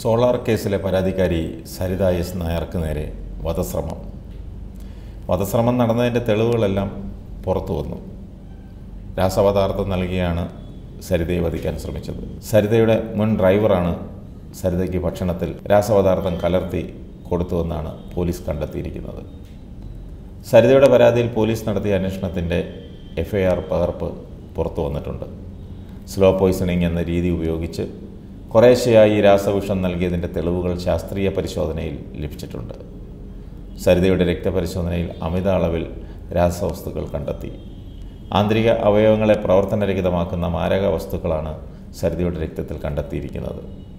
solar കേസിലെ പരാതിക്കാരി Saritha S നായർക്ക് നേരെ വധശ്രമം വധശ്രമം നടന്നതിൻ്റെ തെളിവുകളെല്ലാം പുറത്തു വന്നു രാസപദാർത്ഥം നൽകിയാണ് സരിതയെ വധിക്കാൻ ശ്രമിച്ചത് സരിതയുടെ മുൻ ഡ്രൈവറാണ് സരിതയ്ക്ക് ഭക്ഷണത്തിൽ രാസപദാർത്ഥം കലർത്തി കൊടുത്തുവെന്നാണ് പോലീസ് കണ്ടെത്തിയിരിക്കുന്നത് സരിതയുടെ പരാതിയിൽ പോലീസ് നടത്തിയ അന്വേഷണത്തിൻ്റെ എഫ്ഐആർ പകർപ്പ് പുറത്തു വന്നിട്ടുണ്ട് സ്ലോ പോയ്സണിംഗ് എന്ന രീതി ഉപയോഗിച്ച് കുറേശ്ശെയായി രാസവിഷം നൽകിയതിൻ്റെ തെളിവുകൾ ശാസ്ത്രീയ പരിശോധനയിൽ ലഭിച്ചിട്ടുണ്ട് സരിതയുടെ രക്തപരിശോധനയിൽ അമിത അളവിൽ രാസവസ്തുക്കൾ കണ്ടെത്തി ആന്തരിക അവയവങ്ങളെ പ്രവർത്തനരഹിതമാക്കുന്ന മാരക വസ്തുക്കളാണ് സരിതയുടെ രക്തത്തിൽ കണ്ടെത്തിയിരിക്കുന്നത്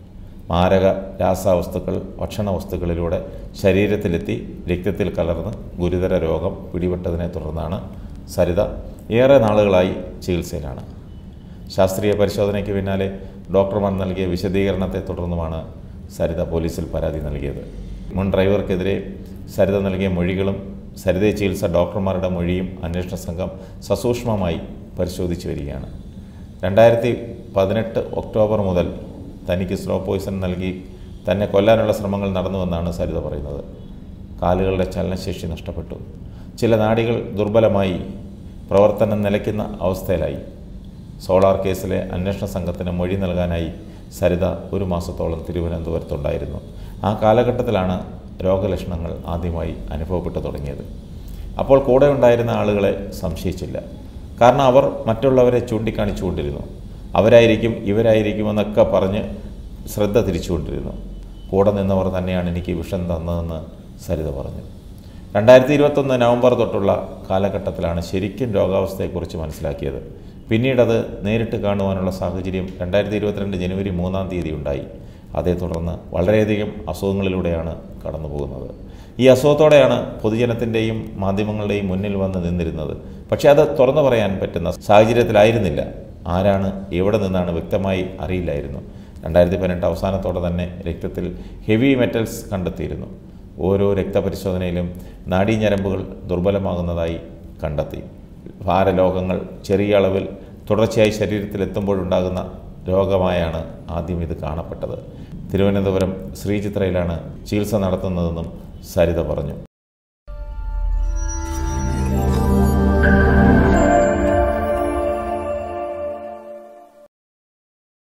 മാരക രാസവസ്തുക്കൾ ഭക്ഷണ വസ്തുക്കളിലൂടെ ശരീരത്തിലെത്തി രക്തത്തിൽ കലർന്ന് ഗുരുതര രോഗം പിടിപെട്ടതിനെ തുടർന്നാണ് സരിത ഏറെ നാളുകളായി ചികിത്സയിലാണ് ശാസ്ത്രീയ പരിശോധനയ്ക്ക് പിന്നാലെ ഡോക്ടർമാർ നൽകിയ വിശദീകരണത്തെ തുടർന്നുമാണ് സരിത പോലീസിൽ പരാതി നൽകിയത് മുൻ ഡ്രൈവർക്കെതിരെ സരിത നൽകിയ മൊഴികളും സരിതയെ ചികിത്സ ഡോക്ടർമാരുടെ മൊഴിയും അന്വേഷണ സംഘം സസൂക്ഷ്മമായി പരിശോധിച്ചു വരികയാണ് രണ്ടായിരത്തി പതിനെട്ട് ഒക്ടോബർ മുതൽ തനിക്ക് സ്ലോ പോയിസൺ നൽകി തന്നെ കൊല്ലാനുള്ള ശ്രമങ്ങൾ നടന്നുവെന്നാണ് സരിത പറയുന്നത് കാലുകളുടെ ചലനശേഷി നഷ്ടപ്പെട്ടു ചില നാഡികൾ ദുർബലമായി പ്രവർത്തനം നിലയ്ക്കുന്ന അവസ്ഥയിലായി സോളാർ കേസിലെ അന്വേഷണ സംഘത്തിന് മൊഴി നൽകാനായി സരിത ഒരു മാസത്തോളം തിരുവനന്തപുരത്തുണ്ടായിരുന്നു ആ കാലഘട്ടത്തിലാണ് രോഗലക്ഷണങ്ങൾ ആദ്യമായി അനുഭവപ്പെട്ടു തുടങ്ങിയത് അപ്പോൾ കൂടെ ഉണ്ടായിരുന്ന ആളുകളെ സംശയിച്ചില്ല കാരണം അവർ മറ്റുള്ളവരെ ചൂണ്ടിക്കാണിച്ചുകൊണ്ടിരുന്നു അവരായിരിക്കും ഇവരായിരിക്കുമെന്നൊക്കെ പറഞ്ഞ് ശ്രദ്ധ തിരിച്ചുകൊണ്ടിരുന്നു കൂടെ നിന്നവർ തന്നെയാണ് എനിക്ക് വിഷം തന്നതെന്ന് സരിത പറഞ്ഞു രണ്ടായിരത്തി ഇരുപത്തൊന്ന് നവംബർ തൊട്ടുള്ള കാലഘട്ടത്തിലാണ് ശരിക്കും രോഗാവസ്ഥയെക്കുറിച്ച് മനസ്സിലാക്കിയത് പിന്നീടത് നേരിട്ട് കാണുവാനുള്ള സാഹചര്യം രണ്ടായിരത്തി ഇരുപത്തിരണ്ട് ജനുവരി മൂന്നാം തീയതി ഉണ്ടായി അതേ തുടർന്ന് വളരെയധികം അസുഖങ്ങളിലൂടെയാണ് കടന്നു പോകുന്നത് ഈ അസുഖത്തോടെയാണ് പൊതുജനത്തിൻ്റെയും മാധ്യമങ്ങളുടെയും മുന്നിൽ വന്ന് നിന്നിരുന്നത് പക്ഷേ അത് തുറന്നു പറയാൻ പറ്റുന്ന സാഹചര്യത്തിലായിരുന്നില്ല ആരാണ് എവിടെ നിന്നാണ് വ്യക്തമായി അറിയില്ലായിരുന്നു രണ്ടായിരത്തി പതിനെട്ട് അവസാനത്തോടെ തന്നെ രക്തത്തിൽ ഹെവി മെറ്റൽസ് കണ്ടെത്തിയിരുന്നു ഓരോ രക്തപരിശോധനയിലും നാഡീഞരമ്പുകൾ ദുർബലമാകുന്നതായി കണ്ടെത്തി ഭാരലോഹങ്ങൾ ചെറിയ അളവിൽ തുടർച്ചയായി ശരീരത്തിലെത്തുമ്പോഴുണ്ടാകുന്ന രോഗമായാണ് ആദ്യം ഇത് കാണപ്പെട്ടത് തിരുവനന്തപുരം ശ്രീചിത്രയിലാണ് ചികിത്സ നടത്തുന്നതെന്നും സരിത പറഞ്ഞു